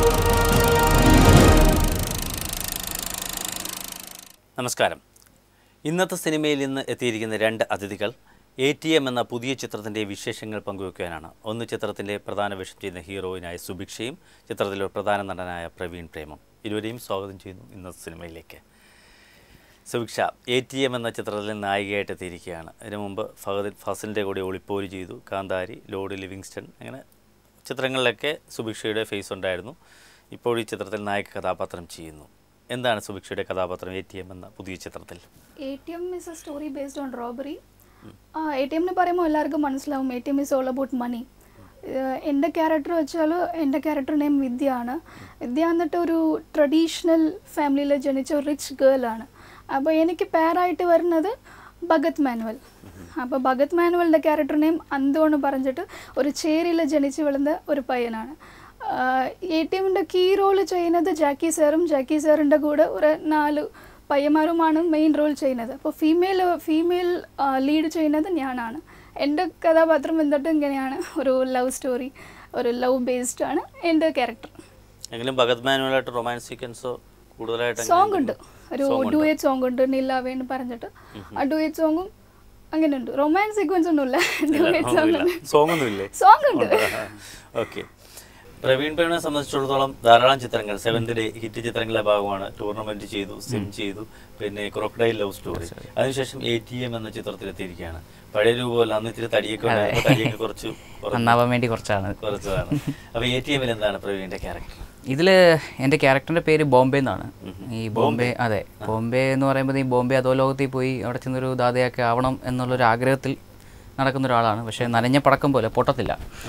നമസ്കാരം ഇന്നത്തെ സിനിമയിൽ ഇന്ന് എത്തിയിരിക്കുന്ന രണ്ട് അതിഥികൾ എ ടി എം എന്ന പുതിയ ചിത്രത്തിൻ്റെ വിശേഷങ്ങൾ പങ്കുവയ്ക്കാനാണ് ഒന്ന് ചിത്രത്തിൻ്റെ പ്രധാന വേഷം ചെയ്യുന്ന ഹീറോയിനായ സുഭിക്ഷയും ചിത്രത്തിലെ പ്രധാന നടനായ പ്രവീൺ പ്രേമം ഇരുവരെയും സ്വാഗതം ചെയ്യുന്നു ഇന്നത്തെ സിനിമയിലേക്ക് സുഭിക്ഷ എ ടി എം എന്ന ചിത്രത്തിൽ നായികയായിട്ട് എത്തിയിരിക്കുകയാണ് അതിനു മുമ്പ് ഫഹദ് ഫസലിൻ്റെ കൂടെ ഒളിപ്പോര് ചെയ്തു കാന്താരി ലോഡ് ലിവിങ്സ്റ്റൺ അങ്ങനെ ചിത്രങ്ങളിലൊക്കെ സുഭിക്ഷയുടെ ഫേസ് ഉണ്ടായിരുന്നു ഇപ്പോൾ ഈ ചിത്രത്തിൽ നായക കഥാപാത്രം ചെയ്യുന്നു എന്താണ് സുഭിക്ഷയുടെ കഥാപാത്രം എ ടി എം എന്ന പുതിയ ചിത്രത്തിൽ A T M is a story based on robbery A T എമ്മിന് പറയുമ്പോൾ എല്ലാവർക്കും മനസ്സിലാവും A T M is all about money എൻ്റെ ക്യാരക്ടർ വെച്ചാൽ എൻ്റെ ക്യാരക്ടർ നെയിം വിദ്യ ആണ് വിദ്യ എന്നിട്ട് ഒരു ട്രഡീഷണൽ ഫാമിലിയിൽ ജനിച്ച ഒരു റിച്ച് ഗേൾ ആണ് അപ്പോൾ എനിക്ക് പേരായിട്ട് വരുന്നത് ഭഗത് മാനുവൽ അപ്പോൾ ഭഗത് മാനുവലിൻ്റെ ക്യാരക്ടർ നെയിം അന്തു എന്ന് പറഞ്ഞിട്ട് ഒരു ചേരിയിൽ ജനിച്ച് വളർന്ന ഒരു പയ്യനാണ് എ ടി എമ്മിൻ്റെ കീ റോൾ ചെയ്യുന്നത് ജാക്കി സാറും ജാക്കി സാറിൻ്റെ കൂടെ ഒരു നാല് പയ്യന്മാരുമാണ് മെയിൻ റോൾ ചെയ്യുന്നത് അപ്പോൾ ഫീമെയിൽ ഫീമെയിൽ ലീഡ് ചെയ്യുന്നത് ഞാനാണ് എൻ്റെ കഥാപാത്രം എന്നിട്ട് ഇങ്ങനെയാണ് ഒരു ലവ് സ്റ്റോറി ഒരു ലവ് ബേസ്ഡ് ആണ് എൻ്റെ ക്യാരക്ടർ എങ്കിലും ഭഗത് മാനുവലായിട്ട് റൊമാൻസ് സീക്വൻസോ കൂടുതലായിട്ട് സോങ് ഉണ്ട് ഒരു ഡുയറ്റ് സോങ് ഉണ്ട് നില്ലാവേന്ന് പറഞ്ഞിട്ട് ആ ഡുയറ്റ് സോങ്ങും അങ്ങനെ ഉണ്ട് റൊമാൻസ് സീക്വൻസ് ഒന്നുമില്ല ഡുയറ്റ് സോങ് ഉണ്ട് സോങ് ഒന്നുമില്ലേ സോങ് ഉണ്ട് ഓക്കെ പ്രവീൺ പ്രവീണിനെ സംബന്ധിച്ചിടത്തോളം ധാരാളം ചിത്രങ്ങൾ സെവന്ത് ഡേ ഹിറ്റ് ചിത്രങ്ങളുടെ ഭാഗമാണ് ടൂർണമെന്റ് ചെയ്തു സിം ചെയ്തു പിന്നെ ക്രോക്കഡൈൽ ലവ് സ്റ്റോറി അതിനുശേഷം എ ടി എം എന്ന ചിത്രത്തിൽ എത്തിയിരിക്കുകയാണ് പഴയ രൂപമല്ല അന്ന് ഇത്തിരി തടിയൊക്കെ ഉണ്ടായിരുന്നു തടിയൊക്കെ കുറച്ച് കുറഞ്ഞു. നന്നാവാൻ വേണ്ടി കുറച്ചാണ് കുറച്ചതാണ് അപ്പൊ എ ടി എമ്മിൽ എന്താണ് പ്രവീണിന്റെ ക്യാരക്ടർ ഇതിൽ എൻ്റെ ക്യാരക്ടറിൻ്റെ പേര് ബോംബെ എന്നാണ് ഈ ബോംബെ അതെ ബോംബെ എന്ന് പറയുമ്പോൾ ഈ ബോംബെ അധോലോകത്തിൽ പോയി അവിടെ ചെന്നൊരു ദാതയൊക്കെ ആവണം എന്നുള്ളൊരു ആഗ്രഹത്തിൽ നടക്കുന്ന ഒരാളാണ് പക്ഷേ നനഞ്ഞ പടക്കം പോലെ പൊട്ടത്തില്ല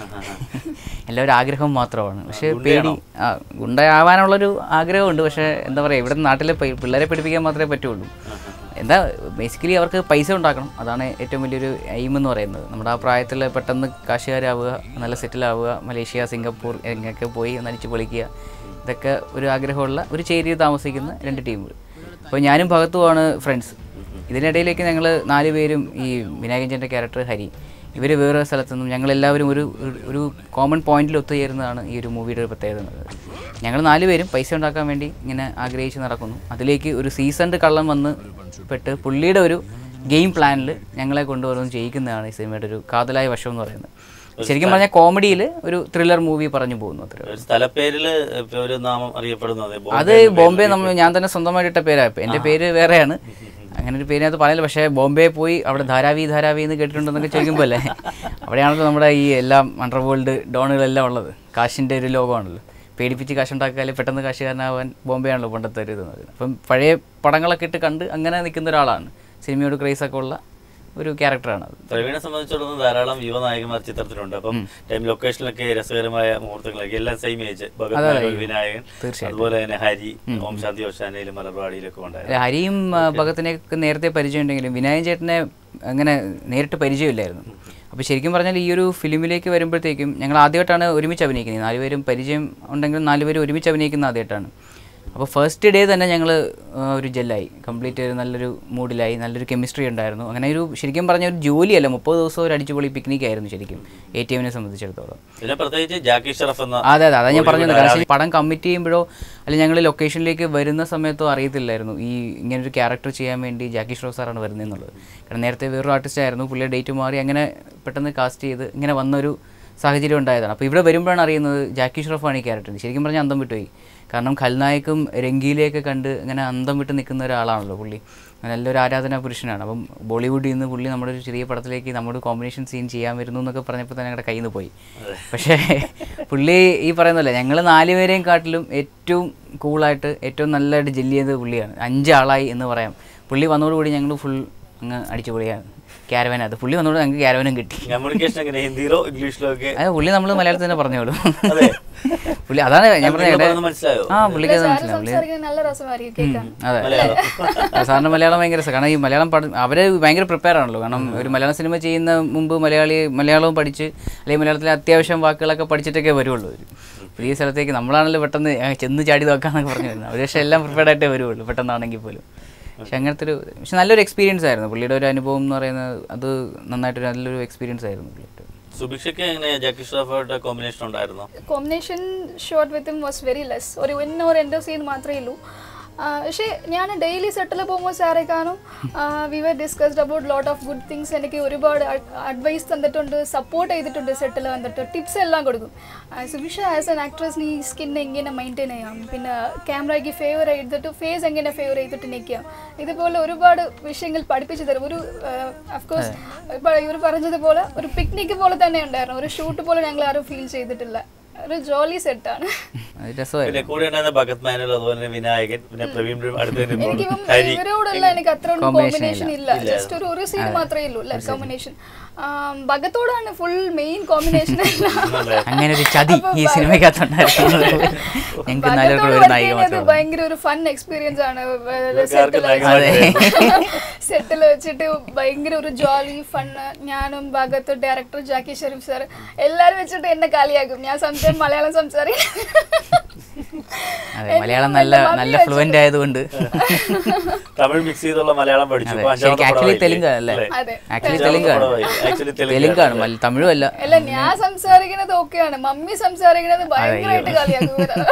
എല്ലാവരും ആഗ്രഹം മാത്രമാണ് പക്ഷേ പേടി ആ ഗുണ്ടയാവാനുള്ളൊരു ആഗ്രഹമുണ്ട് പക്ഷേ എന്താ പറയുക ഇവിടെ നാട്ടിലെ പി- പിള്ളേരെ പഠിപ്പിക്കാൻ മാത്രമേ പറ്റുള്ളൂ എന്താ ബേസിക്കലി അവർക്ക് പൈസ ഉണ്ടാക്കണം അതാണ് ഏറ്റവും വലിയൊരു എയിം എന്ന് പറയുന്നത് നമ്മുടെ ആ പ്രായത്തിൽ പെട്ടെന്ന് കാശുകാരാവുക നല്ല സെറ്റിലാവുക മലേഷ്യ സിംഗപ്പൂർ എങ്ങനെയൊക്കെ പോയി ഒന്ന് അടിച്ച് പൊളിക്കുക ഇതൊക്കെ ഒരു ആഗ്രഹമുള്ള ഒരു ചേരിയിൽ താമസിക്കുന്ന രണ്ട് ടീമുകൾ അപ്പോൾ ഞാനും ഭഗത്തുമാണ് ഫ്രണ്ട്സ് ഇതിനിടയിലേക്ക് ഞങ്ങൾ നാല് പേരും ഈ വിനായകഞ്ചൻ്റെ ക്യാരക്ടർ ഹരി ഇവർ വേറെ സ്ഥലത്തു നിന്നും ഞങ്ങളെല്ലാവരും ഒരു ഒരു- ഒരു കോമൺ പോയിന്റിൽ ഒത്തുചേരുന്നതാണ് ഈ ഒരു മൂവിയുടെ ഒരു പ്രത്യേകത എന്നുള്ളത് ഞങ്ങൾ നാലുപേരും പൈസ ഉണ്ടാക്കാൻ വേണ്ടി ഇങ്ങനെ ആഗ്രഹിച്ച് നടക്കുന്നു അതിലേക്ക് ഒരു സീസൺഡ് കള്ളം വന്ന് പെട്ട് പുള്ളിയുടെ ഒരു ഗെയിം പ്ലാനിൽ ഞങ്ങളെ കൊണ്ടുവന്ന് ചെയ്യിക്കുന്നതാണ് ഈ സിനിമയുടെ ഒരു കാതലായ വശം എന്ന് പറയുന്നത് ശരിക്കും പറഞ്ഞാൽ കോമഡിയിൽ ഒരു ത്രില്ലർ മൂവി പറഞ്ഞു പോകുന്നു അത്ര ഒരു സ്ഥലപ്പേരില് ഇപ്പൊ ഒരു നാമം അറിയപ്പെടുന്നത് ബോംബെ അത് ബോംബെ നമ്മൾ ഞാൻ തന്നെ സ്വന്തമായിട്ട് ഇട്ട പേരാണ് എൻ്റെ പേര് വേറെയാണ് അങ്ങനെ ഒരു പേരിനകത്ത് പറയില്ല പക്ഷേ ബോംബെ പോയി അവിടെ ധാരാവി ധാരാവി എന്ന് കേട്ടിട്ടുണ്ടെന്നൊക്കെ ചോദിക്കുമ്പോൾ അല്ലേ അവിടെയാണല്ലോ നമ്മുടെ ഈ എല്ലാം അണ്ടർവേൾഡ് ഡോണുകളെല്ലാം ഉള്ളത് കാശിൻ്റെ ഒരു ലോകമാണല്ലോ പേടിപ്പിച്ച് കാശുണ്ടാക്കിയാൽ പെട്ടെന്ന് കാശുകാരനാവാൻ ബോംബെ ആണല്ലോ പണ്ടത്തെ ഒരു ഇതെന്ന് പറയുന്നത് അപ്പം പഴയ പടങ്ങളൊക്കെ ഇട്ട് കണ്ട് അങ്ങനെ നിൽക്കുന്ന ഒരാളാണ് സിനിമയോട് ക്രേസൊക്കെ ഉള്ള ഒരു ക്യാരക്ടറാണ് അത് പ്രവീണെ സംബന്ധിച്ചിടത്തോളം ധാരാളം യുവനായകന്മാർ ചിത്രത്തിലുണ്ട് അപ്പം ടൈം ലൊക്കേഷനിലൊക്കെ രസകരമായ മുഹൂർത്തങ്ങളൊക്കെ എല്ലാം സെയിം ഏജ് ഭഗത് മാനുവൽ, വിനായകൻ അതുപോലെ തന്നെ ഹരി ഓം ശാന്തി ഓശാനയിലും മലർവാടിയിലൊക്കെ ഉണ്ടായിരുന്നു അല്ല, ഹരിയും ആ, ഭഗത്തിനെയൊക്കെ നേരത്തെ പരിചയമുണ്ടെങ്കിലും വിനായകൻ ചേട്ടനെ അങ്ങനെ നേരിട്ട് പരിചയമില്ലായിരുന്നു അപ്പോൾ ശരിക്കും പറഞ്ഞാൽ ഈ ഒരു ഫിലിമിലേക്ക് വരുമ്പോഴത്തേക്കും ഞങ്ങൾ ആദ്യമായിട്ടാണ് ഒരുമിച്ച് അഭിനയിക്കുന്നത് നാലുപേരും പരിചയം ഉണ്ടെങ്കിലും നാലുപേരും ഒരുമിച്ച് അഭിനയിക്കുന്ന ആദ്യമായിട്ടാണ് അപ്പോൾ ഫസ്റ്റ് ഡേ തന്നെ ഞങ്ങൾ ഒരു ജെല്ലായി കംപ്ലീറ്റ് ഒരു നല്ലൊരു മൂഡിലായി നല്ലൊരു കെമിസ്ട്രി ഉണ്ടായിരുന്നു അങ്ങനെ ഒരു ശരിക്കും പറഞ്ഞ ഒരു ജോലിയല്ല മുപ്പത് ദിവസം ഒരു അടിച്ചുപൊളി പിക്നിക് ആയിരുന്നു ശരിക്കും എ ടി എമ്മിനെ സംബന്ധിച്ചിടത്തോളം പിന്നെ പ്രത്യേകിച്ച് ജാക്കി ഷറഫ് എന്ന അതെ അതെ അതാ ഞാൻ പറഞ്ഞത് കാരണം ഈ പടം കമ്മിറ്റ് ചെയ്യുമ്പോഴോ അല്ലെങ്കിൽ ഞങ്ങൾ ലൊക്കേഷനിലേക്ക് വരുന്ന സമയത്തോ അറിയത്തില്ലായിരുന്നു ഈ ഇങ്ങനൊരു ക്യാരക്ടർ ചെയ്യാൻ വേണ്ടി ജാക്കി ഷ്രോഫ് സാറാണ് വരുന്നതെന്നുള്ളത് കാരണം നേരത്തെ വേറൊരു ആർട്ടിസ്റ്റ് ആയിരുന്നു പുള്ളിയുടെ ഡേറ്റ് മാറി അങ്ങനെ പെട്ടെന്ന് കാസ്റ്റ് ചെയ്ത് ഇങ്ങനെ വന്നൊരു സാഹചര്യം ഉണ്ടായതാണ് അപ്പോൾ ഇവിടെ വരുമ്പോഴാണ് അറിയുന്നത് ജാക്കി ഷ്രോഫാണ് ഈ ക്യാരക്ടർ ശരിക്കും പറഞ്ഞാൽ അന്തം വിട്ടുപോയി കാരണം ഖൽനായക്കും രംഗീലയൊക്കെ കണ്ട് ഇങ്ങനെ അന്തം വിട്ട് നിൽക്കുന്ന ഒരാളാണല്ലോ പുള്ളി നല്ലൊരു ആരാധനാ പുരുഷനാണ് അപ്പം ബോളിവുഡിൽ നിന്ന് പുള്ളി നമ്മുടെ ഒരു ചെറിയ പടത്തിലേക്ക് നമ്മുടെ കോമ്പിനേഷൻ സീൻ ചെയ്യാൻ വരുന്നു എന്നൊക്കെ പറഞ്ഞപ്പോൾ തന്നെ ഞങ്ങളുടെ കയ്യിൽ നിന്ന് പോയി പക്ഷേ പുള്ളി ഈ പറയുന്നല്ലേ ഞങ്ങൾ നാലുപേരെയും കാട്ടിലും ഏറ്റവും കൂളായിട്ട് ഏറ്റവും നല്ലതായിട്ട് ജെല്ല് ചെയ്തത് പുള്ളിയാണ് അഞ്ചാളായി എന്ന് പറയാം പുള്ളി വന്നതോടുകൂടി ഞങ്ങൾ ഫുൾ അങ്ങ് അടിച്ചു പൊളിയാണ് ക്യാരവനകത്ത് പുള്ളി വന്നതോട് ഞങ്ങൾക്ക് ക്യാരവനും കിട്ടി കമ്മ്യൂണിക്കേഷൻ എങ്ങനെ ഹിന്ദിയിലോ ഇംഗ്ലീഷിലോ ഒക്കെ അത് പുള്ളി നമ്മൾ മലയാളത്തിൽ തന്നെ പറഞ്ഞോളൂ അതെ. പുള്ളി അതാണ് ഞാൻ നിങ്ങൾ പറഞ്ഞത് പറയുന്നത് മനസ്സിലായോ ആ പുള്ളിക്ക് അത് സാറ് മനസ്സിലാവും പുള്ളി സംസാരിക്കുന്നത് നല്ല രസമായിരിക്കും കേൾക്കാൻ അതെ മലയാളം സാറിന് മലയാളം ഭയങ്കര രസം കാരണം ഈ മലയാളം പഠ അവർ ഭയങ്കര പ്രിപ്പയർ ആണല്ലോ കാരണം ഒരു മലയാളം സിനിമ ചെയ്യുന്ന മുമ്പ് മലയാളി മലയാളവും പഠിച്ച് അല്ലെങ്കിൽ മലയാളത്തിലെ അത്യാവശ്യം വാക്കുകളൊക്കെ പഠിച്ചിട്ടൊക്കെ വരുള്ളൂ അവർ പുതിയ സ്ഥലത്തേക്ക് നമ്മളാണല്ലോ പെട്ടെന്ന് ആ, ചെന്ന് ചാടി നോക്കാന്നൊക്കെ പറഞ്ഞു വരുന്നത് അവർ പക്ഷേ എല്ലാം പ്രിപ്പയർഡ് ആയിട്ടേ വരുള്ളൂ പെട്ടെന്നാണെങ്കിൽ പോലും പക്ഷെ അങ്ങനത്തെ ഒരു പക്ഷെ നല്ലൊരു എക്സ്പീരിയൻസ് ആയിരുന്നു പുള്ളിയുടെ ഒരു അനുഭവം എന്ന് പറയുന്നത് അത് നന്നായിട്ടൊരു നല്ലൊരു എക്സ്പീരിയൻസ് ആയിരുന്നു പുള്ളിയുടെ സുഭിക്ഷയ്ക്ക് എങ്ങനെ ജാക്കി ഷ്രോഫായിട്ട് കോമ്പിനേഷൻ ഉണ്ടായിരുന്നോ combination shot with him was very less ഒരു വൺ ഓർ എൻ്റെ സീൻ മാത്രമേ ഉള്ളൂ ആ, പക്ഷേ ഞാൻ ഡെയിലി സെറ്റിൽ പോകുമ്പോൾ സാറെ കാണും we were discussed about lot of good things എനിക്ക് ഒരുപാട് അഡ്വൈസ് തന്നിട്ടുണ്ട് സപ്പോർട്ട് ചെയ്തിട്ടുണ്ട് സെറ്റിൽ വന്നിട്ട് ടിപ്സ് എല്ലാം കൊടുക്കും സുഭിഷ ആസ് എൻ ആക്ട്രസ് നീ സ്കിൻ എങ്ങനെ മെയിൻറ്റെയിൻ ചെയ്യാം പിന്നെ ക്യാമറയ്ക്ക് ഫേവർ ചെയ്തിട്ട് ഫേസ് എങ്ങനെ ഫേവർ ചെയ്തിട്ട് നിൽക്കാം ഇതുപോലെ ഒരുപാട് വിഷയങ്ങൾ പഠിപ്പിച്ചു തരും ഒരു അഫ്കോഴ്സ് ഇപ്പോൾ ഇവർ പറഞ്ഞതുപോലെ ഒരു പിക്നിക് പോലെ തന്നെ ഉണ്ടായിരുന്നു ഒരു ഷൂട്ട് പോലെ ഞങ്ങൾ ആരും ഫീൽ ചെയ്തിട്ടില്ല ഒരു ജോലി സെറ്റാണ് അത് രസമായിരുന്നു പിന്നെ കൂടെ ഉണ്ടായിരുന്ന ഭഗത് മാനുവൽ അതുപോലെ തന്നെ വിനായകൻ പിന്നെ പ്രവീൺ പ്രവീൺ അടുത്ത് നിന്നോളും. എനിക്കിപ്പം ഹരി ഇവരോടുള്ള എനിക്ക് അത്ര Combination കോമ്പിനേഷൻ ഇല്ല ജസ്റ്റ് ഒരു ഒരു സീൻ മാത്രമേ ഉള്ളൂ അല്ല കോമ്പിനേഷൻ ഭഗത്തോടാണ് ഫുൾ മെയിൻ കോമ്പിനേഷൻ അല്ലേ? അങ്ങനെ ഒരു ചതി ഈ സിനിമയ്ക്കകത്തുണ്ടായിരുന്നു ഞങ്ങൾക്ക് നാലുപേർക്കും ഒരു നായിക മാത്രം ഭയങ്കര ഒരു ഫൺ എക്സ്പീരിയൻസ് ആണ് ആർക്കും നായികമാരെ സെറ്റിൽ വെച്ചിട്ട് ഭയങ്കര ഒരു ജോലി ഫണ്ണ് ഞാനും ഭഗത്ത് ഡയറക്ടർ ജാക്കി ഷെരീഫ് സാർ എല്ലാരും വെച്ചിട്ട് എന്നെ കളിയാക്കും ഞാൻ സംസാരം മലയാളം സംസാരിക്കും അതെ മലയാളം നല്ല നല്ല ഫ്ലുവൻ്റ് ആയതുകൊണ്ട് തമിഴ് മിക്സ് ചെയ്തുള്ള മലയാളം പഠിച്ചു അതെ ഇപ്പൊ അഞ്ചാമത്തെ ശരിക്കും ആക്ച്വലി പടമായി. തെലുങ്ക് അല്ലേ അല്ലേ? അതെ ആക്ച്വലി അഞ്ചാമത്തെ തെലുങ്കാണ് പടമായി. Actually തെലുങ്കാണ്. തെലുങ്കാണ് മല- തമിഴും അല്ല അല്ല ഞാൻ സംസാരിക്കുന്നത് ഓക്കെയാണ് മമ്മി സംസാരിക്കുന്നത് ഭയങ്കരമായിട്ട് കളിയാക്കും ഇവരെ.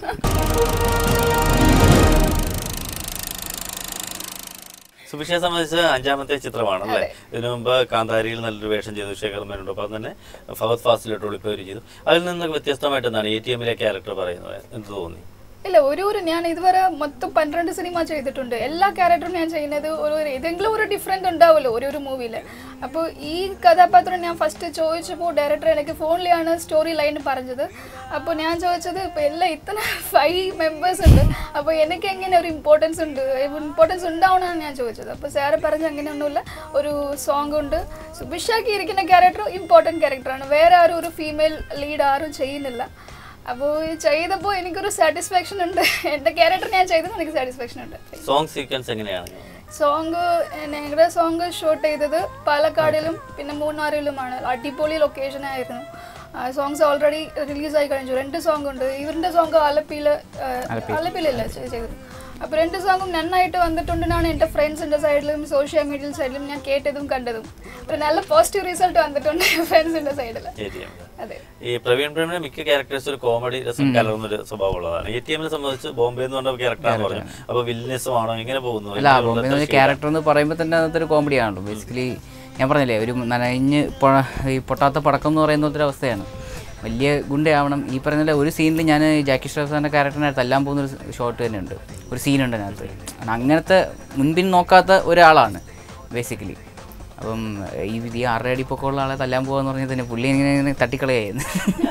സുഭിക്ഷയെ സംബന്ധിച്ച് അഞ്ചാമത്തെ ചിത്രമാണ് അല്ലേ ഇതിനു മുമ്പ് കാന്താരിയിൽ നല്ലൊരു വേഷം ചെയ്തു ശേഖർ മേനുണ്ട് ഒപ്പം തന്നെ ഫഹദ് ഫാസിലോട്ട് ഒളിപ്പേര് ചെയ്തു അതിൽ നിന്നൊക്കെ വ്യത്യസ്തമായിട്ട് എന്താണ് എ ടി എമ്മിലെ ക്യാരക്ടർ പറയുന്നത് എന്ത് തോന്നി ഇല്ല ഒരു ഒരു ഞാൻ ഇതുവരെ മൊത്തം പന്ത്രണ്ട് സിനിമ ചെയ്തിട്ടുണ്ട് എല്ലാ ക്യാരക്ടറും ഞാൻ ചെയ്യുന്നത് ഒരു ഒരു ഏതെങ്കിലും ഒരു ഡിഫറെൻ്റ് ഉണ്ടാവുമല്ലോ ഒരു ഒരു മൂവിയിൽ അപ്പോൾ ഈ കഥാപാത്രം ഞാൻ ഫസ്റ്റ് ചോദിച്ചപ്പോൾ ഡയറക്ടർ എനിക്ക് ഫോണിലാണ് സ്റ്റോറി ലൈൻ പറഞ്ഞത് അപ്പോൾ ഞാൻ ചോദിച്ചത് ഇപ്പോൾ എല്ലാം ഇത്ര ഫൈവ് മെമ്പേഴ്സ് ഉണ്ട് അപ്പോൾ എനിക്ക് എങ്ങനെ ഒരു ഇമ്പോർട്ടൻസ് ഉണ്ട് ഇമ്പോർട്ടൻസ് ഉണ്ടാവണമെന്ന് ഞാൻ ചോദിച്ചത് അപ്പോൾ സാറ് പറഞ്ഞ അങ്ങനെയൊന്നുമില്ല ഒരു സോങ് ഉണ്ട് സുഭിഷാക്കി ഇരിക്കുന്ന ക്യാരക്ടർ ഇമ്പോർട്ടൻറ്റ് ക്യാരക്ടറാണ് വേറെ ആരും ഒരു ഫീമെയിൽ ലീഡ് ആരും ചെയ്യുന്നില്ല അപ്പോൾ ചെയ്തപ്പോൾ എനിക്കൊരു സാറ്റിസ്ഫാക്ഷൻ ഉണ്ട് എൻ്റെ ക്യാരക്ടർ ഞാൻ ചെയ്തത് എനിക്ക് സാറ്റിസ്ഫാക്ഷൻ ഉണ്ട് സോങ് സീക്വൻസ് എങ്ങനെയാണ് സോങ് ഞങ്ങളുടെ സോങ് ഷൂട്ട് ചെയ്തത് പാലക്കാടിലും പിന്നെ മൂന്നാറിലുമാണ് അടിപൊളി ലൊക്കേഷൻ ആയിരുന്നു സോങ്സ് ഓൾറെഡി റിലീസായി കഴിഞ്ഞു രണ്ട് സോങ് ഉണ്ട് ഇവരുടെ സോങ് ആലപ്പിയിൽ ആലപ്പിയിലല്ല ചെ- ചെയ്തത് അപ്പോൾ രണ്ട് സോങ്ങും നന്നായിട്ട് വന്നിട്ടുണ്ടെന്നാണ് എൻ്റെ ഫ്രണ്ട്സിൻ്റെ സൈഡിലും സോഷ്യൽ മീഡിയ സൈഡിലും ഞാൻ കേട്ടതും കണ്ടതും ഒരു നല്ല പോസിറ്റീവ് റിസൾട്ട് വന്നിട്ടുണ്ട് ഫ്രണ്ട്സിൻ്റെ സൈഡിൽ എ ടി എം അതെ ഈ പ്രവീൺ പ്രവീണിന്റെ മിക്ക ക്യാരക്ടേഴ്സ് ഒരു കോമഡി രസം കലർന്നൊരു സ്വഭാവമുള്ളതാണ് എ ടി എമ്മിനെ സംബന്ധിച്ച് ബോംബെ എന്ന് പറഞ്ഞ ക്യാരക്ടറാന്ന് പറഞ്ഞു അപ്പൊ വില്ലനിസം ആണോ എങ്ങനെ പോകുന്നു അല്ല ബോംബെ എന്ന് പറഞ്ഞ ക്യാരക്ടർ എന്ന് പറയുമ്പോൾ തന്നെ അതൊരു കോമഡി ആണല്ലോ ബേസിക്കലി ഞാൻ പറഞ്ഞില്ലേ ഒരു നനഞ്ഞ് പൊ- ഈ പൊട്ടാത്ത പടക്കം എന്ന് പറയുന്ന ഒരു അവസ്ഥയാണ് വലിയ ഗുണ്ടയാവണം ഈ പറഞ്ഞ പോലെ ഒരു സീനിൽ ഞാൻ ജാക്കി ഷ്രോഫിന്റെ ക്യാരക്ടറിനെ തല്ലാൻ പോകുന്ന ഒരു ഷോട്ട് തന്നെയുണ്ട് ഒരു സീനുണ്ട് അതിനകത്ത് കാരണം അങ്ങനത്തെ മുൻപിൻ നോക്കാത്ത ഒരാളാണ് ബേസിക്കലി അപ്പം ഈ ഈ ആറര അടി പൊക്കമുള്ള ആളെ തല്ലാൻ പോകാന്ന് പറഞ്ഞാൽ തന്നെ പുള്ളി ഇങ്ങനെ ഇങ്ങനെ തട്ടിക്കളയായിരുന്നു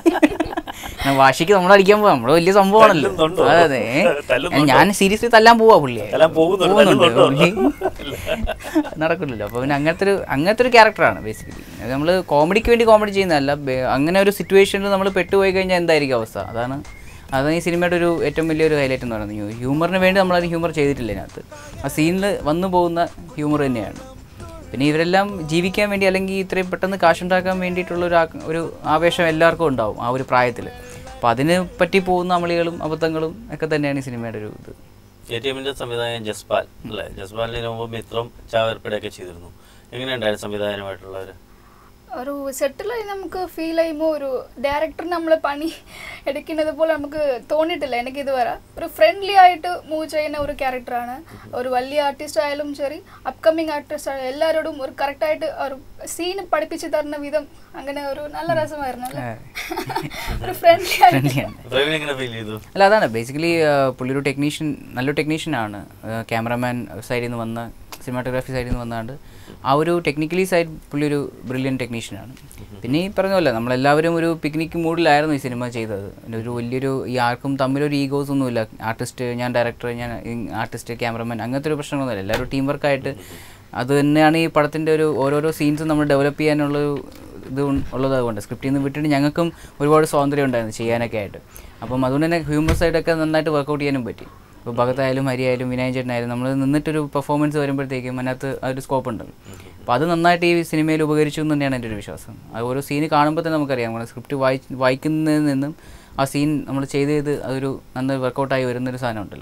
കാരണം വാശിക്ക് നമ്മൾ അടിക്കാൻ പോവാം നമ്മള് വലിയ സംഭവമാണല്ലോ തല്ലുന്നുണ്ടോ? അതെ അതെ തല്ലുന്നുണ്ടോ? ഞാൻ സീരിയസ്ലി തല്ലാൻ പോവാ പുള്ളിയെ എല്ലാം പോകുന്നുണ്ട് പോകുന്നുണ്ട് തല്ലുന്നുണ്ടോ? പുള്ളി നടക്കില്ലല്ലോ അപ്പോൾ പിന്നെ അങ്ങനത്തെ ഒരു അങ്ങനത്തെ ഒരു ക്യാരക്ടറാണ് ബേസിക്കലി നമ്മൾ കോമഡിക്ക് വേണ്ടി കോമഡി ചെയ്യുന്നതല്ല ബേ- അങ്ങനെ ഒരു സിറ്റുവേഷനിൽ നമ്മൾ പെട്ടുപോയി കഴിഞ്ഞാൽ എന്തായിരിക്കും അവസ്ഥ അതാണ് അതാണ് ഈ സിനിമയുടെ ഒരു ഏറ്റവും വലിയൊരു ഹൈലൈറ്റ് എന്ന് പറയുന്നത് ഹ്യൂമറിന് വേണ്ടി നമ്മളത് ഹ്യൂമർ ചെയ്തിട്ടില്ല ഇതിനകത്ത് ആ സീനിൽ വന്നു പോകുന്ന ഹ്യൂമർ തന്നെയാണ് പിന്നെ ഇവരെല്ലാം ജീവിക്കാൻ വേണ്ടി അല്ലെങ്കിൽ ഇത്രയും പെട്ടെന്ന് കാശുണ്ടാക്കാൻ വേണ്ടിയിട്ടുള്ള ഒരു ആ- ഒരു ആവേശം എല്ലാവർക്കും ഉണ്ടാവും ആ ഒരു പ്രായത്തിൽ അപ്പോൾ അതിന് പറ്റി പോകുന്ന അമളികളും അബദ്ധങ്ങളും ഒക്കെ തന്നെയാണ് ഈ സിനിമയുടെ ഒരു ഇത് എ ടി എമ്മിന്റെ സംവിധായകൻ ജസ്പാൽ അല്ലേ ജസ്പാലിന് മുമ്പ് മിത്രം ചാവേർപ്പടയൊക്കെ ചെയ്തിരുന്നു എങ്ങനെയുണ്ടായിരുന്നു സംവിധായകനുമായിട്ടുള്ളവര് ഒരു സെറ്റിലായി നമുക്ക് ഫീൽ ചെയ്യുമ്പോൾ ഒരു ഡയറക്ടർ നമ്മൾ പണി എടുക്കുന്നത് പോലെ നമുക്ക് തോന്നിയിട്ടില്ല എനിക്ക് ഇതുവരെ ഒരു ഫ്രണ്ട്ലി ആയിട്ട് മൂവ് ചെയ്യുന്ന ഒരു ക്യാരക്ടറാണ് ഒരു വലിയ ആർട്ടിസ്റ്റ് ആയാലും ശരി അപ്കമിങ് ആർട്ടിസ്റ്റ് ആയാലും എല്ലാവരോടും ഒരു കറക്റ്റായിട്ട് ഒരു സീൻ പഠിപ്പിച്ച് തരുന്ന വിധം അങ്ങനെ ഒരു നല്ല രസമായിരുന്നു അല്ലേ ഒരു ഫ്രണ്ട്ലി ആയിട്ട് ഫ്രണ്ട്ലിയാണ് പ്രവീൺ എങ്ങനെ ഫീൽ ചെയ്തു അല്ല അതാണ് ബേസിക്കലി പുള്ളി ഒരു ടെക്നീഷ്യൻ നല്ലൊരു ടെക്നീഷ്യനാണ് ക്യാമറമാൻ സൈഡിൽ നിന്ന് വന്ന സിനിമാറ്റോഗ്രാഫി സൈഡിൽ നിന്ന് വന്നാണ്ട് ആ ഒരു ടെക്നിക്കലി സൈഡ് പുള്ളി ഒരു ബ്രില്യൻ ടെക്നീഷ്യനാണ് പിന്നെ ഈ പറഞ്ഞ പോലെ നമ്മളെല്ലാവരും ഒരു പിക്നിക് മൂഡിലായിരുന്നു ഈ സിനിമ ചെയ്തത് പിന്നെ ഒരു വലിയൊരു ഈ ആർക്കും തമ്മിലൊരു ഈഗോസ് ഒന്നുമില്ല ആർട്ടിസ്റ്റ് ഞാൻ ഡയറക്ടർ ഞാൻ ആർട്ടിസ്റ്റ് ക്യാമറമാൻ അങ്ങനത്തെ ഒരു പ്രശ്നങ്ങളൊന്നുമില്ല എല്ലാവരും ടീം വർക്കായിട്ട് അത് തന്നെയാണ് ഈ പടത്തിൻ്റെ ഒരു ഓരോരോ സീൻസും നമ്മൾ ഡെവലപ്പ് ചെയ്യാനുള്ള ഒരു ഇത് ഉൺ- ഉള്ളത് അതുകൊണ്ട് സ്ക്രിപ്റ്റിൽ നിന്ന് വിട്ടിട്ട് ഞങ്ങൾക്കും ഒരുപാട് സ്വാതന്ത്ര്യം ഉണ്ടായിരുന്നു ചെയ്യാനൊക്കെ ആയിട്ട് അപ്പം അതുകൊണ്ട് തന്നെ ഹ്യൂമർ സൈഡൊക്കെ നന്നായിട്ട് വർക്കൗട്ട് ചെയ്യാനും പറ്റി ഇപ്പോൾ ഭഗത്തായാലും ഹരിയായാലും വിനായൻ ചേട്ടനായാലും നമ്മൾ നിന്നിട്ടൊരു പെർഫോമൻസ് വരുമ്പോഴത്തേക്കും അതിനകത്ത് ആ ഒരു സ്കോപ്പ് ഉണ്ടല്ലോ അപ്പോൾ അത് നന്നായിട്ട് ഈ സിനിമയിൽ ഉപകരിച്ചു എന്ന് തന്നെയാണ് എൻ്റെ ഒരു വിശ്വാസം അത് ഓരോ സീന് കാണുമ്പോൾ തന്നെ നമുക്കറിയാം നമ്മൾ സ്ക്രിപ്റ്റ് വായി വായിക്കുന്നതിൽ നിന്നും ആ സീൻ നമ്മൾ ചെയ്ത് ചെയ്ത് അതൊരു നന്നായി വർക്കൗട്ടായി വരുന്നൊരു സാധനം ഉണ്ടല്ലോ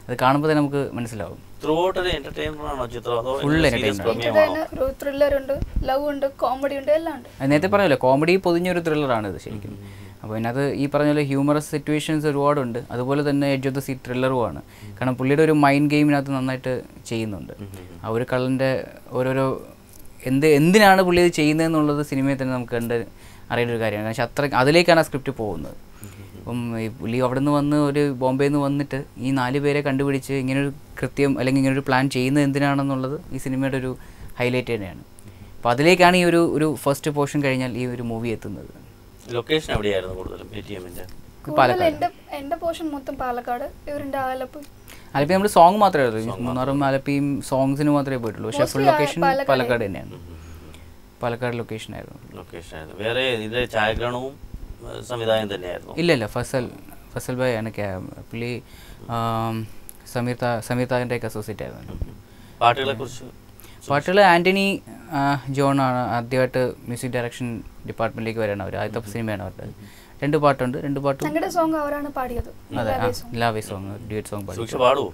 അത് കാണുമ്പോൾ തന്നെ നമുക്ക് മനസ്സിലാവും ത്രൂ ഔട്ട് ഒരു എന്റർടൈനർ ആണോ ചിത്രം അതോ Full സീരിയസ് entertainment. പ്രമേയമാണോ ഒരു ത്രില്ലർ ഉണ്ട് ലവ് ഉണ്ട് കോമഡി ഉണ്ട് എല്ലാം ഉണ്ട് അത് നേരത്തെ പറഞ്ഞല്ലോ കോമഡി പൊതിഞ്ഞൊരു ത്രില്ലറാണ് ഇത് ശരിക്കും അപ്പോൾ ഇതിനകത്ത് ഈ പറഞ്ഞ പോലെ ഹ്യൂമറസ് സിറ്റുവേഷൻസ് ഒരുപാടുണ്ട് അതുപോലെ തന്നെ എഡ്ജ് ഓഫ് ദ സീറ്റ് ത്രില്ലറുമാണ് കാരണം പുള്ളിയുടെ ഒരു മൈൻഡ് ഗെയിമിനകത്ത് നന്നായിട്ട് ചെയ്യുന്നുണ്ട് ആ ഒരു കള്ളൻ്റെ ഓരോരോ എന്ത് എന്തിനാണ് പുള്ളി ഇത് ചെയ്യുന്നതെന്നുള്ളത് സിനിമയിൽ തന്നെ നമുക്ക് കണ്ട് അറിയേണ്ട ഒരു കാര്യമാണ് പക്ഷെ അത്ര അതിലേക്കാണ് ആ സ്ക്രിപ്റ്റ് പോകുന്നത് അപ്പം ഈ പുള്ളി അവിടെ നിന്ന് വന്ന് ഒരു ബോംബെയിൽ നിന്ന് വന്നിട്ട് ഈ നാല് പേരെ കണ്ടുപിടിച്ച് ഇങ്ങനൊരു കൃത്യം അല്ലെങ്കിൽ ഇങ്ങനൊരു പ്ലാൻ ചെയ്യുന്നത് എന്തിനാണെന്നുള്ളത് ഈ സിനിമയുടെ ഒരു ഹൈലൈറ്റ് തന്നെയാണ് അപ്പോൾ അതിലേക്കാണ് ഈ ഒരു ഒരു ഫസ്റ്റ് പോർഷൻ കഴിഞ്ഞാൽ ഈ ഒരു മൂവി എത്തുന്നത് ലൊക്കേഷൻ എവിടെയായിരുന്നു കൂടുതലും എ ടി എമ്മിന്റെ കൂടുതൽ എന്റെ എന്റെ പോർഷൻ മൊത്തം പാലക്കാട് ഇവരുടെ ആലപ്പുഴ ആലപ്പി നമ്മൾ സോങ് മാത്രമേ ഉള്ളൂ മൂന്നാറും ആലപ്പിയും സോങ്സിന് മാത്രമേ പോയിട്ടുള്ളൂ പക്ഷേ ഫുൾ ലൊക്കേഷൻ പാലക്കാട് തന്നെയാണ് പാലക്കാട് ലൊക്കേഷൻ ആയിരുന്നു ലൊക്കേഷൻ ആയിരുന്നു വേറെ ഇതിലെ ഛായാഗ്രഹണവും ഏഹ്, സംവിധാനം തന്നെയായിരുന്നു ഇല്ല ഇല്ല ഫസൽ ഫസൽ ഭായ് ആണ് ക്യാ- പുള്ളി ആം, സമീർ താ സമീർ താജിൻ്റെ ഒക്കെ അസോസിയേറ്റ് ആയിരുന്നു പാട്ടുകളെ കുറിച്ച് പാട്ടുകൾ ആൻ്റണി ആ, ജോൺ ആണ് ആദ്യമായിട്ട് മ്യൂസിക് ഡയറക്ഷൻ ഡിപ്പാർട്ട്മെൻറ്റിലേക്ക് വരാണ് അവർ ആദ്യത്തെ സിനിമയാണ് അവരുടെ രണ്ട് പാട്ടുണ്ട് രണ്ട് പാട്ടും ഞങ്ങളുടെ സോങ് അവരാണ് പാടിയത് അതെ ആ ലാവേ സോങ് ഡ്യൂറ്റ് സോങ് പാടി സൂക്ഷിച്ച് പാടുവോ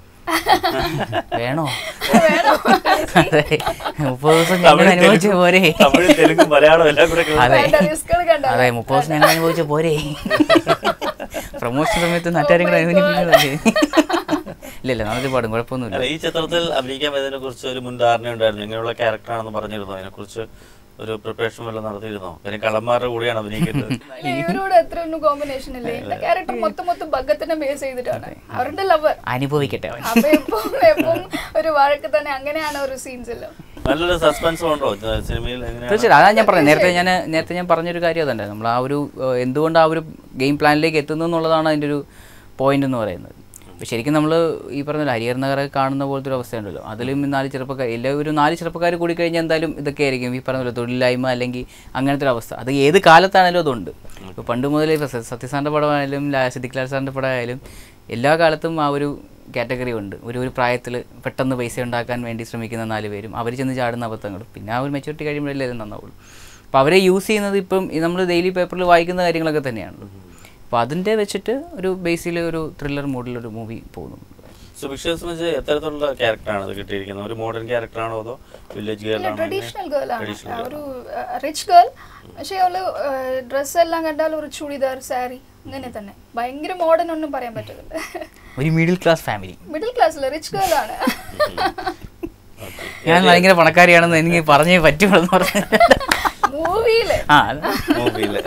വേണോ അതെ മുപ്പത് ദിവസം ഞങ്ങൾ അനുഭവിച്ച പോരെ തമിഴ് തെലുങ്ക് മലയാളം എല്ലാം കൂടെ കേൾക്കാം. അതെ റിസ്കുകൾ കണ്ട അതെ മുപ്പത് ദിവസം ഞങ്ങൾ അനുഭവിച്ച പോരെ പ്രൊമോഷൻ സമയത്ത് നാട്ടുകാരും കൂടെ അനുഭവിക്കുന്നതല്ലേ ഇല്ല ഇല്ല നന്നായിട്ട് പാടും കുഴപ്പമൊന്നുമില്ല അല്ല, ഈ ചിത്രത്തിൽ അഭിനയിക്കാൻ വരുന്നതിനെ കുറിച്ച് ഒരു മുൻധാരണ ഉണ്ടായിരുന്നു ഇങ്ങനെയുള്ള ക്യാരക്ടറാണെന്ന് പറഞ്ഞിരുന്നു അതിനെക്കുറിച്ച് ഒരു പ്രിപ്പറേഷൻ വല്ലതും നടത്തിയിരുന്നോ കാര്യം കള്ളന്മാരുടെ കൂടെയാണ് അഭിനയിക്കുന്നത് ഇവരോട് എത്ര ഒന്നും കോമ്പിനേഷൻ ഇല്ലേ എന്റെ ക്യാരക്ടർ മൊത്തം മൊത്തം ഭഗത്തിനെ ബേസ് ചെയ്തിട്ടാണ് അവരുടെ ലവർ അനുഭവിക്കട്ടെ അവൻ അപ്പൊ എപ്പം എപ്പം ഒരു വഴക്ക് തന്നെ അങ്ങനെയാണ് ഒരു സീൻസ് എല്ലാം നല്ലൊരു സസ്പെൻസ് ഉണ്ടോ ഇത് സിനിമയിൽ എങ്ങനെയാണ് തീർച്ചയായും അതാണ് ഞാൻ പറഞ്ഞത് നേരത്തെ ഞാൻ നേരത്തെ ഞാൻ പറഞ്ഞൊരു കാര്യം അതന്നെ നമ്മൾ ആ ഒരു ഏഹ്, എന്തുകൊണ്ട് ആ ഒരു ഗെയിം പ്ലാനിലേക്ക് എത്തുന്നു എന്നുള്ളതാണ് അതിൻ്റെ ഒരു പോയിന്റ് എന്ന് പറയുന്നത് അപ്പോൾ ശരിക്കും നമ്മൾ ഈ പറഞ്ഞ പോലെ ഹരിഹർ നഗറെ കാണുന്ന പോലത്തെ ഒരു അവസ്ഥയുണ്ടല്ലോ അതിലും ഈ നാല് ചെറുപ്പക്കാർ എല്ലാ ഒരു നാല് ചെറുപ്പക്കാർ കൂടി കഴിഞ്ഞാൽ എന്തായാലും ഇതൊക്കെ ആയിരിക്കും ഈ പറഞ്ഞ പോലെ തൊഴിലില്ലായ്മ അല്ലെങ്കിൽ അങ്ങനത്തെ ഒരു അവസ്ഥ അത് ഏത് കാലത്താണേലും അതുണ്ട് ഇപ്പോൾ പണ്ട് മുതലേ ഇപ്പോൾ സ- സത്യസാറിൻ്റെ പടമായാലും ലാ- സിദ്ദിഖ് ലാൽ സാറിൻ്റെ പടമായാലും എല്ലാ കാലത്തും ആ ഒരു കാറ്റഗറി ഉണ്ട് ഒരു ഒരു പ്രായത്തിൽ പെട്ടെന്ന് പൈസ ഉണ്ടാക്കാൻ വേണ്ടി ശ്രമിക്കുന്ന നാല് പേരും അവർ ചെന്ന് ചാടുന്ന അബദ്ധങ്ങളും പിന്നെ ആ ഒരു മെച്ചൂരിറ്റി കഴിയുമ്പോഴല്ലേ അത് നന്നാവുള്ളൂ അപ്പോൾ അവരെ യൂസ് ചെയ്യുന്നത് ഇപ്പം നമ്മൾ ഡെയിലി പേപ്പറിൽ വായിക്കുന്ന കാര്യങ്ങളൊക്കെ തന്നെയാണ് അപ്പോൾ അതിൻ്റെ വെച്ചിട്ട് ഒരു ബേസിൽ ഒരു ത്രില്ലർ മോഡിലൊരു മൂവി പോകുന്നു സുഭിക്ഷയെ സംബന്ധിച്ച് എത്തരത്തിലുള്ള ക്യാരക്ടറാണ് ഇത് കിട്ടിയിരിക്കുന്നത് ഒരു മോഡേൺ ക്യാരക്ടറാണോ അതോ വില്ലേജ് ഗേൾ ആണോ ട്രഡീഷണൽ ഗേൾ ആണ് ഒരു റിച്ച് ഗേൾ പക്ഷേ അവള് ഡ്രസ് എല്ലാം കണ്ടാൽ ഒരു ചുടിദാർ സാരി അങ്ങനെ തന്നെ ഭയങ്കര മോഡേൺ ഒന്നും പറയാൻ പറ്റത്തില്ല ഒരു മിഡിൽ ക്ലാസ് ഫാമിലി മിഡിൽ ക്ലാസ്സിൽ റിച്ച് ഗേൾ ആണ് ഞാൻ ഭയങ്കര പണക്കാരിയാണെന്ന് എനിക്ക് പറഞ്ഞേ പറ്റുള്ളൂ എന്ന് പറഞ്ഞു മൂവിയില് ആ അത് മൂവിയില്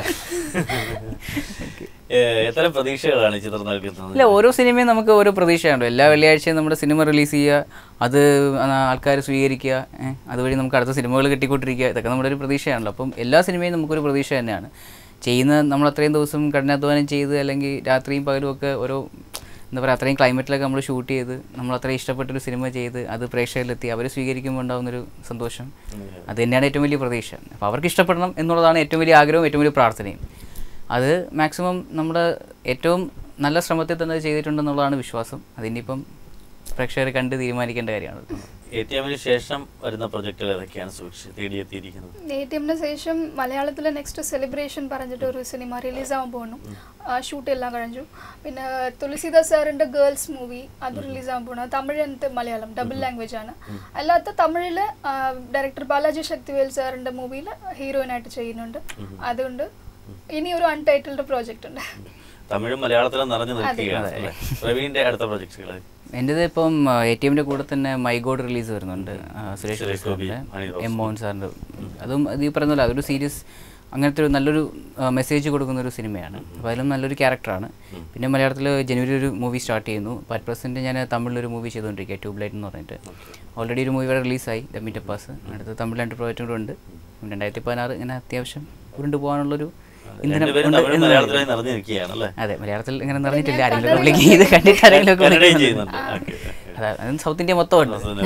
എത്ര പ്രതീക്ഷകളാണ് ഈ ചിത്രം നൽകുന്നത് ഇല്ല ഓരോ സിനിമയും നമുക്ക് ഓരോ പ്രതീക്ഷയുണ്ടോ എല്ലാ വെള്ളിയാഴ്ചയും നമ്മുടെ സിനിമ റിലീസ് ചെയ്യുക അത് ആൾക്കാർ സ്വീകരിക്കുക ഏ, അതുവഴി നമുക്ക് അടുത്ത സിനിമകൾ കിട്ടിക്കൊണ്ടിരിക്കുക ഇതൊക്കെ നമ്മുടെ ഒരു പ്രതീക്ഷയാണല്ലോ അപ്പം എല്ലാ സിനിമയും നമുക്കൊരു പ്രതീക്ഷ തന്നെയാണ് ചെയ്യുന്ന നമ്മൾ അത്രയും ദിവസം കഠിനാധ്വാനം ചെയ്ത് അല്ലെങ്കിൽ രാത്രിയും പകലും ഒക്കെ ഓരോ എന്താ പറയുക അത്രയും ക്ലൈമറ്റിലൊക്കെ നമ്മൾ ഷൂട്ട് ചെയ്ത് നമ്മൾ അത്രയും ഇഷ്ടപ്പെട്ടൊരു സിനിമ ചെയ്ത് അത് പ്രേക്ഷകരിലെത്തി അവർ സ്വീകരിക്കുമ്പോൾ ഉണ്ടാകുന്നൊരു സന്തോഷം അത് തന്നെയാണ് ഏറ്റവും വലിയ പ്രതീക്ഷ അപ്പോൾ അവർക്ക് ഇഷ്ടപ്പെടണം എന്നുള്ളതാണ് ഏറ്റവും വലിയ ആഗ്രഹവും ഏറ്റവും വലിയ പ്രാർത്ഥനയും അത് മാക്സിമം നമ്മുടെ ഏറ്റവും നല്ല ശ്രമത്തിൽ തന്നെ അത് ചെയ്തിട്ടുണ്ടെന്നുള്ളതാണ് വിശ്വാസം അതിനിപ്പം പ്രേക്ഷകർ കണ്ട് തീരുമാനിക്കേണ്ട കാര്യമാണ് എ ടി എമ്മിന് ശേഷം വരുന്ന പ്രൊജക്റ്റുകൾ ഏതൊക്കെയാണ് സുഭിക്ഷ തേടിയെത്തിയിരിക്കുന്നത് എ ടി എമ്മിന് ശേഷം മലയാളത്തിലെ നെക്സ്റ്റ് സെലിബ്രേഷൻ പറഞ്ഞിട്ട് ഒരു സിനിമ റിലീസ് ആവാൻ പോകുന്നു ആ ഷൂട്ട് എല്ലാം കഴിഞ്ഞു പിന്നെ തുളസിദാസ് സാറിന്റെ ഗേൾസ് മൂവി അത് റിലീസ് ആവാൻ പോകണം Tamil and Malayalam double language ആണ് അല്ലാത്ത തമിഴില് ഡയറക്ടർ ബാലാജി ശക്തിവേൽ സാറിന്റെ മൂവിയിൽ ഹീറോയിനായിട്ട് ചെയ്യുന്നുണ്ട് അതുകൊണ്ട് ഇനി ഒരു അൺടൈറ്റിൽഡ് പ്രോജക്റ്റ് ഉണ്ട് തമിഴും മലയാളത്തിലും നിറഞ്ഞു നിൽക്കുകയാണ് അല്ലേ പ്രവീണിന്റെ അടുത്ത പ്രൊജക്റ്റുകൾ എൻ്റെത് ഇപ്പം എ ടി എമ്മിൻ്റെ കൂടെ തന്നെ മൈഗോഡ് റിലീസ് വരുന്നുണ്ട് ആ, സുരേഷ് സുരേഷ് ഗോപി, ഗോപിയുടെ ഹണി റോസ്. എം മോഹൻ സാറിൻ്റെ അതും ഇത് ഈ പറഞ്ഞ പോലെ അതൊരു സീരിയസ് അങ്ങനത്തെ ഒരു നല്ലൊരു മെസ്സേജ് കൊടുക്കുന്ന ഒരു സിനിമയാണ് അപ്പോൾ അതിലും നല്ലൊരു ക്യാരക്ടറാണ് പിന്നെ മലയാളത്തിൽ ജനുവരി ഒരു മൂവി സ്റ്റാർട്ട് ചെയ്യുന്നു അപ്പോൾ അറ്റ് പ്രസൻറ്റ് ഞാൻ തമിഴിലൊരു മൂവി ചെയ്തുകൊണ്ടിരിക്കുക ട്യൂബ് ലൈറ്റ് എന്ന് പറഞ്ഞിട്ട് ഓൾറെഡി ഒരു മൂവി ഇവിടെ റിലീസായി ദ മീറ്റപ്പ് പാസ് അടുത്ത തമിഴ് രണ്ട് പ്രോജക്റ്റും കൂടെ ഉണ്ട് രണ്ടായിരത്തി പതിനാറ് ഇങ്ങനെ അത്യാവശ്യം ഉരുണ്ടു പോകാനുള്ളൊരു ഇന്ധനം രണ്ടുപേരും ഉണ്ട് തമിഴും എന്ന് മലയാളത്തിലായി നിറഞ്ഞു നിൽക്കുകയാണ് അല്ലേ അതെ മലയാളത്തിൽ ഇങ്ങനെ നിറഞ്ഞിട്ടില്ല ആരെങ്കിലും പബ്ലിക് ചെയ്ത് കണ്ടിട്ട് ആരെങ്കിലും ഒക്കെ കന്നഡയും വിളിക്കുന്നുണ്ട്. ചെയ്യുന്നുണ്ട് ഓക്കെ അതെ അതും സൗത്ത് ഇന്ത്യ മൊത്തം ഉണ്ട്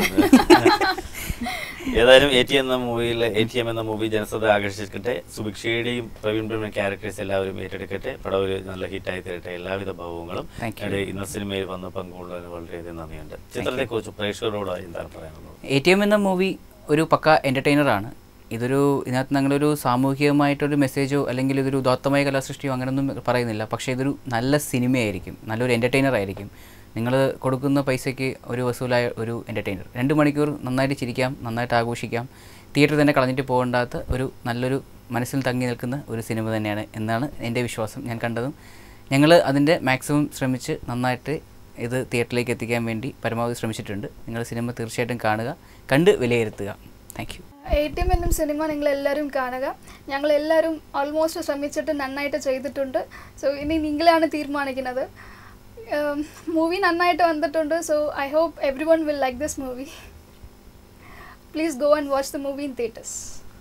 ഏതായാലും എ ടി എന്ന മൂവിയിൽ എ ടി എം എന്ന മൂവി ജനശ്രദ്ധ ആകർഷിക്കട്ടെ സുഭിക്ഷയുടെയും പ്രവീൺ ബ്രഹ്മ ക്യാരക്ടേഴ്സ് എല്ലാവരും ഏറ്റെടുക്കട്ടെ പടം ഒരു നല്ല ഹിറ്റായി തരട്ടെ എല്ലാവിധ ഭാവങ്ങളും Thank you. ഇവിടെ ഇന്ന സിനിമയിൽ വന്ന് പങ്കുകൊള്ളതിന് വളരെയധികം നന്ദിയുണ്ട് ചിത്രത്തെ കുറിച്ച് പ്രേക്ഷകരോട് എന്താണ് പറയാനുള്ളത് എ ടി എം എന്ന മൂവി ഒരു പക്ക എൻ്റർടൈനറാണ് ഇതൊരു ഇതിനകത്ത് ഞങ്ങളൊരു സാമൂഹികമായിട്ടൊരു മെസ്സേജോ അല്ലെങ്കിൽ ഇതൊരു ഉദാത്തമായ കലാസൃഷ്ടിയോ അങ്ങനെയൊന്നും പറയുന്നില്ല പക്ഷേ ഇതൊരു നല്ല സിനിമയായിരിക്കും നല്ലൊരു എൻ്റർടൈനർ ആയിരിക്കും നിങ്ങൾ കൊടുക്കുന്ന പൈസയ്ക്ക് ഒരു വസൂലായ ഒരു എൻ്റർടൈനർ രണ്ട് മണിക്കൂർ നന്നായിട്ട് ചിരിക്കാം നന്നായിട്ട് ആഘോഷിക്കാം തിയേറ്ററിൽ തന്നെ കളഞ്ഞിട്ട് പോകേണ്ടാത്ത ഒരു നല്ലൊരു മനസ്സിൽ തങ്ങി നിൽക്കുന്ന ഒരു സിനിമ തന്നെയാണ് എന്നാണ് എൻ്റെ വിശ്വാസം ഞാൻ കണ്ടതും ഞങ്ങൾ അതിൻ്റെ മാക്സിമം ശ്രമിച്ച് നന്നായിട്ട് ഇത് തിയേറ്ററിലേക്ക് എത്തിക്കാൻ വേണ്ടി പരമാവധി ശ്രമിച്ചിട്ടുണ്ട് നിങ്ങൾ സിനിമ തീർച്ചയായിട്ടും കാണുക കണ്ട് വിലയിരുത്തുക thank you A T M എന്നും സിനിമ നിങ്ങൾ എല്ലാവരും കാണുക ഞങ്ങൾ എല്ലാവരും ഓൾമോസ്റ്റ് ശ്രമിച്ചിട്ട് നന്നായിട്ട് ചെയ്തിട്ടുണ്ട് സോ ഇനി നിങ്ങളാണ് തീരുമാനിക്കുന്നത് മൂവി നന്നായിട്ട് വന്നിട്ടുണ്ട് so I hope everyone will like this movie please go and watch the movie in theatres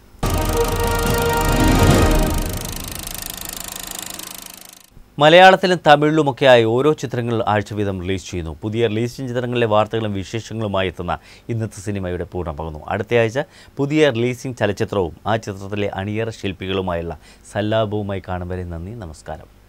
മലയാളത്തിലും തമിഴിലുമൊക്കെയായി ഓരോ ചിത്രങ്ങൾ ആഴ്ച വീതം റിലീസ് ചെയ്യുന്നു പുതിയ റിലീസിംഗ് ചിത്രങ്ങളിലെ വാർത്തകളും വിശേഷങ്ങളുമായി എത്തുന്ന ഇന്നത്തെ സിനിമയുടെ പൂർണ്ണമാകുന്നു അടുത്തയാഴ്ച പുതിയ റിലീസിംഗ് ചലച്ചിത്രവും ആ ചിത്രത്തിലെ അണിയറ ശില്പികളുമായുള്ള സല്ലാപവുമായി കാണും വരെ നന്ദി നമസ്കാരം